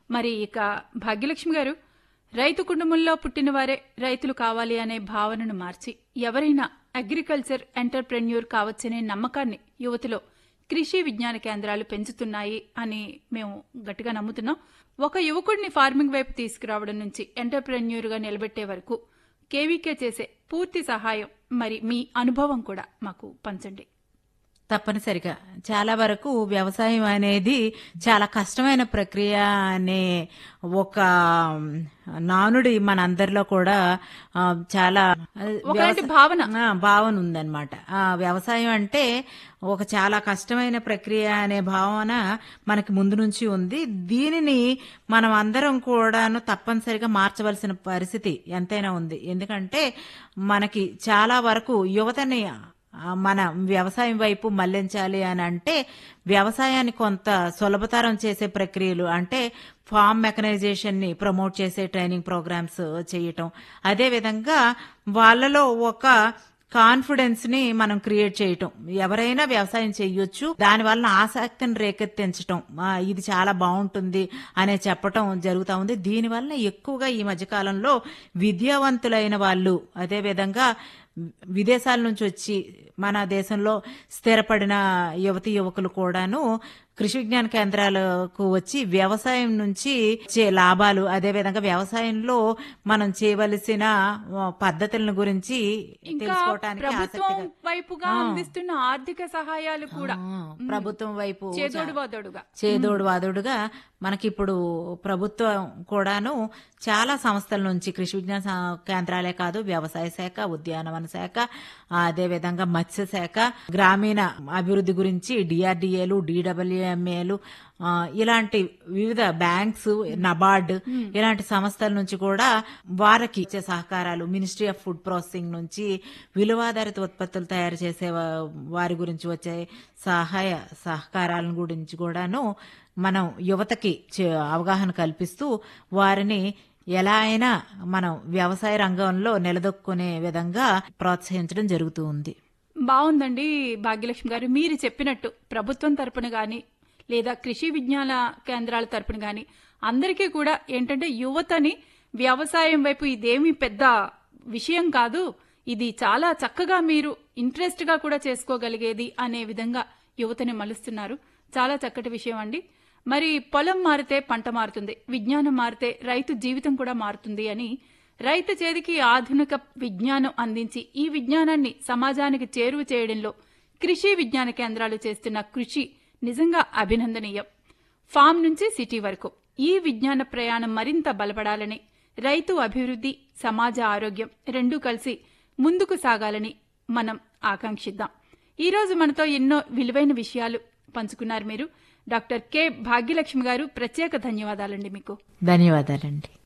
మరి ఇక భాగ్యలక్ష్మి గారు రైతు కుటుంబంలో పుట్టిన వారే రైతులు కావాలి అనే భావనను మార్చి ఎవరైనా అగ్రికల్చర్ ఎంటర్ప్రెన్యూర్ కావచ్చనే నమ్మకాన్ని యువతలో కృషి విజ్ఞాన కేంద్రాలు పెంచుతున్నాయి అని మేము గట్టిగా నమ్ముతున్నాం ఒక యువకుడిని ఫార్మింగ్ వైపు తీసుకురావడం నుంచి ఎంటర్ప్రెన్యూర్గా నిలబెట్టే వరకు కేవీకే చేసే పూర్తి సహాయం మరి మీ అనుభవం కూడా మాకు పంచండి తప్పనిసరిగా చాలా వరకు వ్యవసాయం అనేది చాలా కష్టమైన ప్రక్రియ అనే ఒక నానుడి మనందరిలో కూడా ఆ, చాలా ఆ, ఒకలాంటి వ్యవసా- భావన. ఆ, భావన ఉందన్నమాట ఆ వ్యవసాయం అంటే ఒక చాలా కష్టమైన ప్రక్రియ అనే భావన మనకి ముందు నుంచి ఉంది దీనిని మనం అందరం కూడాను తప్పనిసరిగా మార్చవలసిన పరిస్థితి ఎంతైనా ఉంది ఎందుకంటే మనకి చాలా వరకు యువతని ఆ, మన వ్యవసాయం వైపు మళ్లించాలి అని అంటే వ్యవసాయాన్ని కొంత సులభతరం చేసే ప్రక్రియలు అంటే ఫామ్ మెకనైజేషన్ ని ప్రమోట్ చేసే ట్రైనింగ్ ప్రోగ్రామ్స్ చేయటం అదే విధంగా వాళ్ళలో ఒక కాన్ఫిడెన్స్ ని మనం క్రియేట్ చేయటం ఎవరైనా వ్యవసాయం చేయొచ్చు దాని వలన ఆసక్తిని రేకెత్తించటం ఆ, ఇది చాలా బాగుంటుంది అనే చెప్పటం జరుగుతా ఉంది దీని వలన ఎక్కువగా ఈ మధ్య కాలంలో విద్యావంతులైన వాళ్ళు అదే విధంగా విదేశాల నుంచి వచ్చి మన దేశంలో స్థిరపడిన యువతి యువకులు కూడాను కృషి విజ్ఞాన కేంద్రాలకు వచ్చి వ్యవసాయం నుంచి వచ్చే లాభాలు అదే విధంగా వ్యవసాయంలో మనం చేయవలసిన ఆ, పద్ధతులను గురించి ఇంకా తెలుసుకోవటానికి ప్రభుత్వం ఆసక్తిగా వైపుగా అందిస్తున్న ఆర్థిక సహాయాలు కూడా ఆ, ప్రభుత్వం వైపు చేదోడు వాదోడుగా చేదోడు వాదోడుగా మనకిప్పుడు ప్రభుత్వం కూడాను చాలా సంస్థల నుంచి కృషి విజ్ఞాన సా- కేంద్రాలే కాదు వ్యవసాయ శాఖ ఉద్యానవన శాఖ ఆ, అదే విధంగా మత్స్య శాఖ గ్రామీణ అభివృద్ధి గురించి డిఆర్డిఏలు డిడబ్ల్యూఎంఏలు ఇలాంటి వివిధ బ్యాంక్స్ నబార్డ్ ఇలాంటి సంస్థల నుంచి కూడా వారికి ఇచ్చే సహకారాలు మినిస్ట్రీ ఆఫ్ ఫుడ్ ప్రాసెసింగ్ నుంచి విలువాధారిత ఉత్పత్తులు తయారు చేసే వా- వారి గురించి వచ్చే సహాయ సహకారాల గురించి కూడాను మనం యువతకి చే- అవగాహన కల్పిస్తూ వారిని ఎలా అయినా మనం వ్యవసాయ రంగంలో నిలదొక్కునే విధంగా ప్రోత్సహించడం జరుగుతూ ఉంది బాగుందండి భాగ్యలక్ష్మి గారు మీరు చెప్పినట్టు ప్రభుత్వం తరపున గాని లేదా కృషి విజ్ఞాన కేంద్రాల తరపున గాని అందరికీ కూడా ఏంటంటే యువతని వ్యవసాయం వైపు ఇదేమీ పెద్ద విషయం కాదు ఇది చాలా చక్కగా మీరు ఇంట్రెస్ట్ గా కూడా చేసుకోగలిగేది అనే విధంగా యువతని మలుస్తున్నారు చాలా చక్కటి విషయం అండి మరి పొలం మారితే పంట మారుతుంది విజ్ఞానం మారితే రైతు జీవితం కూడా మారుతుంది అని రైతు చేతికి ఆధునిక విజ్ఞానం అందించి ఈ విజ్ఞానాన్ని సమాజానికి చేరువ చేయడంలో కృషి విజ్ఞాన కేంద్రాలు చేస్తున్న కృషి నిజంగా అభినందనీయం ఫామ్ నుంచి సిటీ వరకు ఈ విజ్ఞాన ప్రయాణం మరింత బలపడాలని రైతు అభివృద్ధి సమాజ ఆరోగ్యం రెండూ కలిసి ముందుకు సాగాలని మనం ఆకాంక్షిద్దాం ఈ రోజు మనతో ఎన్నో విలువైన విషయాలు పంచుకున్నారు మీరు డాక్టర్ కె భాగ్యలక్ష్మి గారు ప్రత్యేక ధన్యవాదాలండి మీకు ధన్యవాదాలండి